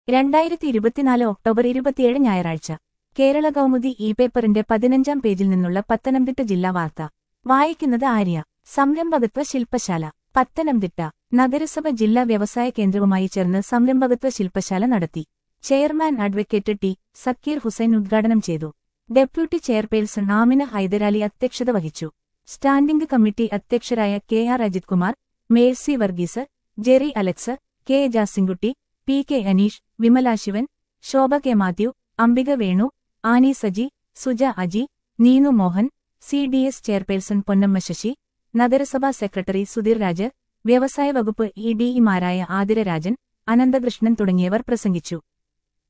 രണ്ടായിരത്തി ഇരുപത്തിനാല് ഒക്ടോബർ ഇരുപത്തിയേഴ് ഞായറാഴ്ച കേരള കൗമുദി ഇ പേപ്പറിന്റെ പതിനഞ്ചാം പേജിൽ നിന്നുള്ള പത്തനംതിട്ട ജില്ലാ വാർത്ത വായിക്കുന്നത് ആര്യ സംരംഭകത്വ ശില്പശാല പത്തനംതിട്ട നഗരസഭ ജില്ലാ വ്യവസായ കേന്ദ്രവുമായി ചേർന്ന് സംരംഭകത്വ ശില്പശാല നടത്തി chairman advocate T Zakir Hussain ഉദ്ഘാടനം ചെയ്തു ഡെപ്യൂട്ടി ചെയർപേഴ്സൺ ആമിന ഹൈദരാലി അധ്യക്ഷത വഹിച്ചു സ്റ്റാൻഡിംഗ് കമ്മിറ്റി അധ്യക്ഷരായ K R Ajith Kumar Mercy Varghese Jerry Alex K Jasinkutty P K Aneesh Vimala Sivan Shobha K Mathew Ambika Venu Annie Saji Suja Aji Neenu Mohan C D S chairperson Ponnamma Sasi നഗരസഭാ സെക്രട്ടറി സുധീർ രാജ് വ്യവസായ വകുപ്പ് ഇ ഡിഇമാരായ ആതിര രാജൻ അനന്തകൃഷ്ണൻ തുടങ്ങിയവർ പ്രസംഗിച്ചു